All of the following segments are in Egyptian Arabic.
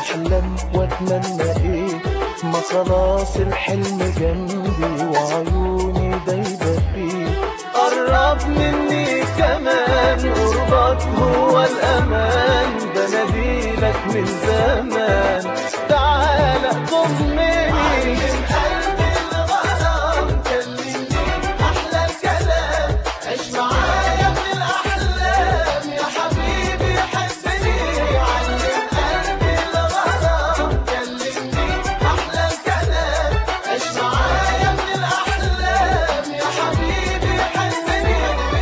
واحلم واتمنى ايه ما خلاص الحلم جنبي وعيوني دايبة فيه قرب مني كمان قربك هو الأمان بناديلك من زمان تعالى ضمني قلبي الغرام كلمني أحلى الكلام عيش معايا من الأحلام يا حبيبي حبني علم قلبي الغرام كلمني أحلى الكلام عيش معايا من الأحلام يا حبيبي حبني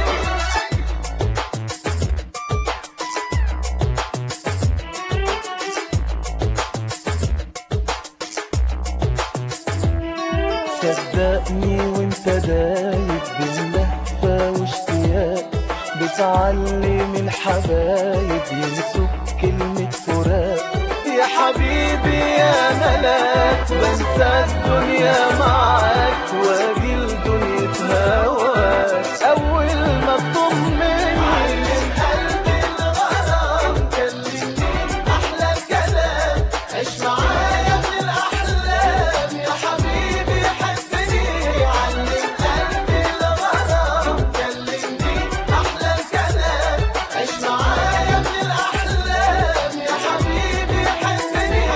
صدقني وانت دايب باللهفة واشتياق بتعلم الحبايب ينسوك كلمة فراق يا حبيبي يا ملاك بنسى الدنيا معاك واجي لدنيا هواك اول ما تضمني علم قلبي الغرام كلمني احلى الكلام عيش معايا من الاحلام يا حبيبي حبني علم قلبي الغرام كلمني احلى الكلام عيش معايا من الاحلام يا حبيبي حبني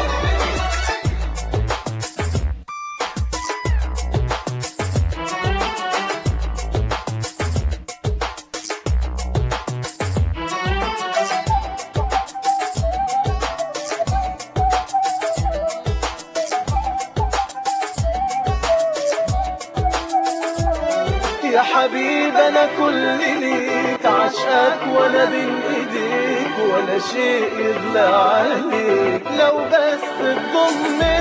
يا حبيب انا كل ليك عشقك وانا بين ايديك ولا شيء يغلى عليك لو بس تضمني